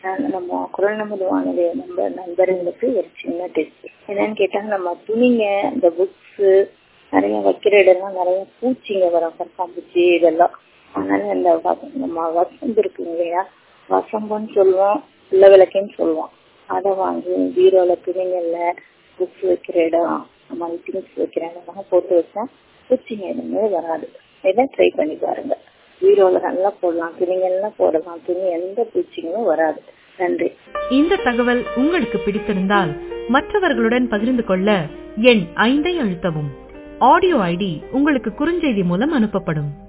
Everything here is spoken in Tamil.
நான் நம்ம குரல் நமது வானொலி நம்ம நண்பர்களுக்கு ஒரு சின்ன டெஸ்ட் என்னன்னு கேட்டாங்க நம்ம துணிங்க இந்த புக்ஸ் நிறைய வைக்கிற இடம்லாம் நிறைய பூச்சிங்க வரும் கரப்பாம்பூச்சி இதெல்லாம் அதனால இந்த வ- நம்ம வசம்பு இருக்கு இல்லையா வசம்புன்னு சொல்லுவோம் பிள்ளை விளக்குன்னு சொல்லுவோம் அதை வாங்கி பீரோல துணிங்கள்ல புக்ஸ் வைக்கிற இடம் நம்ம திங்ஸ் வைக்கிற இடம்லாம் போட்டு வச்சா பூச்சிங்க எதுவுமே வராது இதை ட்ரை பண்ணி பாருங்க பீரோல நல்லா போடலாம் துணிங்கள்லாம் போடலாம் துணி எந்த பூச்சிங்களும் வராது நன்றி இந்த தகவல் உங்களுக்கு பிடித்திருந்தால் மற்றவர்களுடன் பகிர்ந்து கொள்ள எண் ஐந்தை அழுத்தவும் ஆடியோ ஐடி உங்களுக்கு குறுஞ்செய்தி மூலம் அனுப்பப்படும்